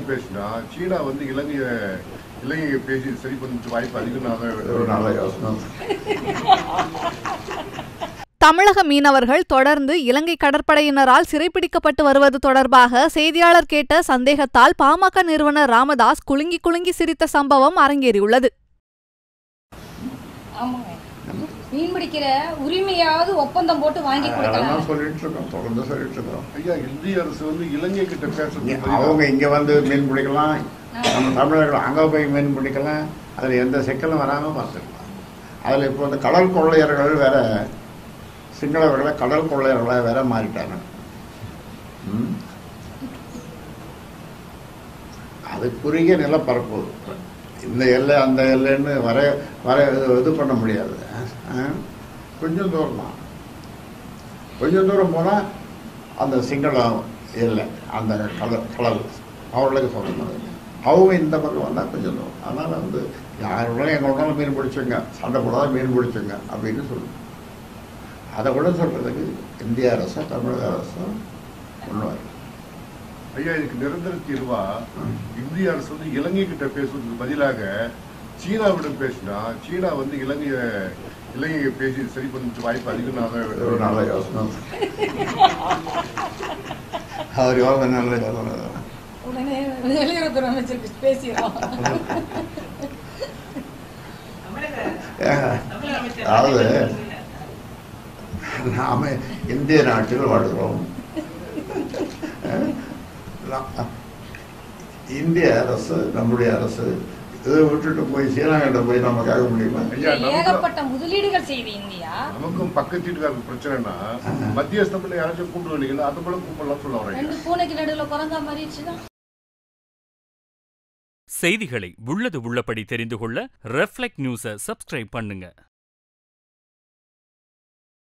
சீனாவிடம் பேசினா சீனா வந்து இலங்கைய இலங்கையை பேசி சரி பண்ணிட்டு வாய்ப்பு அதிகம் ஒரு நல்ல யோசனை தமிழக மீனவர்கள் தொடர்ந்து இலங்கை கடற்படையினரால் சிறைப்பிடிக்கப்பட்டு வருவது தொடர்பாக செய்தியாளர் கேட்ட சந்தேகத்தால் பாமக நிறுவனர் ராமதாஸ் குலுங்கி குலுங்கி சிரித்த சம்பவம் அரங்கேறியுள்ளது ஆமாங்க மீன் பிடிக்கிற உரிமையாவது ஒப்பந்தம் போட்டு வாங்கி கொடுக்கலாம் அதெல்லாம் சொல்லிட்டு இருக்கோம் தொடர்ந்து சொல்லிட்டு இருக்கோம் ஐயா இந்திய அரசு வந்து இலங்கை கிட்ட பேசுறது இங்க அவங்க இங்கே வந்து மீன் பிடிக்கலாம் நம்ம தமிழர்கள் அங்கே போய் மீன் பிடிக்கலாம் அதில் எந்த சிக்கலும் வராமல் பார்த்துக்கலாம் அதில் இப்போ வந்து கடல் கொள்ளையர்கள் வேற சிங்களவர்களை கடல் கொள்ளையர்களை வேற மாறிட்டாங்க ம். அது குறுகிய நிலப்பரப்பு இந்த எல்லை அந்த எல்லைன்னு வர வர இது- இது பண்ண முடியாது ஆ? கொஞ்சம் தூரம் தான் கொஞ்சம் தூரம் போனால் அந்த சிங்களம் எல்லை அந்த கடல் கடல் அவர்களுக்கு சொந்தது அவங்க இந்த பக்கம் வந்தால் கொஞ்சம் தூரம் அதனால் வந்து யாரோட எங்களோட மீன் பிடிச்சுங்க சண்டை போடாத மீன் பிடிச்சுங்க அப்படின்னு சொல்லுவோம் அதை கூட சொல்கிறதுக்கு இந்திய அரசும் தமிழக அரசும் முன்னுவார் ஐயா இதுக்கு நிரந்தர தீர்வா இந்திய அரசு வந்து இலங்கை கிட்ட பேசுவதற்கு பதிலாக சீனாவிடம் பேசினா சீனா வந்து இலங்கைய இலங்கையை பேசி சரி பண்ணிட்டு வாய்ப்பு அதிகம் ஒரு நல்ல யோசனை அவர் யோசனை நல்ல யோசனை தான். உடனே வெளியுறவுத்துறை அமைச்சருக்கு பேசிடுறோம் ஏங்க, அதாவது நாம இந்திய நாட்டில் வாழ்கிறோம் அஹ், நா- இந்திய அரசு நம்முடைய அரசு இதை விட்டுட்டு போய் சீனாங்கிட்ட போய் நம்ம கேட்க முடியுமா ஐயா நமக்கு ஏகப்பட்ட முதலீடுகள் செய்து இந்தியா நமக்கும் பக்கத்து வீட்டுக்காருக்கு பிரச்சனைனா மத்தியஸ்தமில் யாராச்சும் கூப்பிட்டு வந்தீங்கன்னா அது போல கூப்பிடலாம் சொல்ல வரேன் ரெண்டு பூனைக்கு நடுவில் குரங்கா மாறிடுச்சுதான் செய்திகளை உள்ளது உள்ளபடி தெரிந்து கொள்ள ரெஃப்ளெக்ட் நியூஸை சப்ஸ்கிரைப் பண்ணுங்க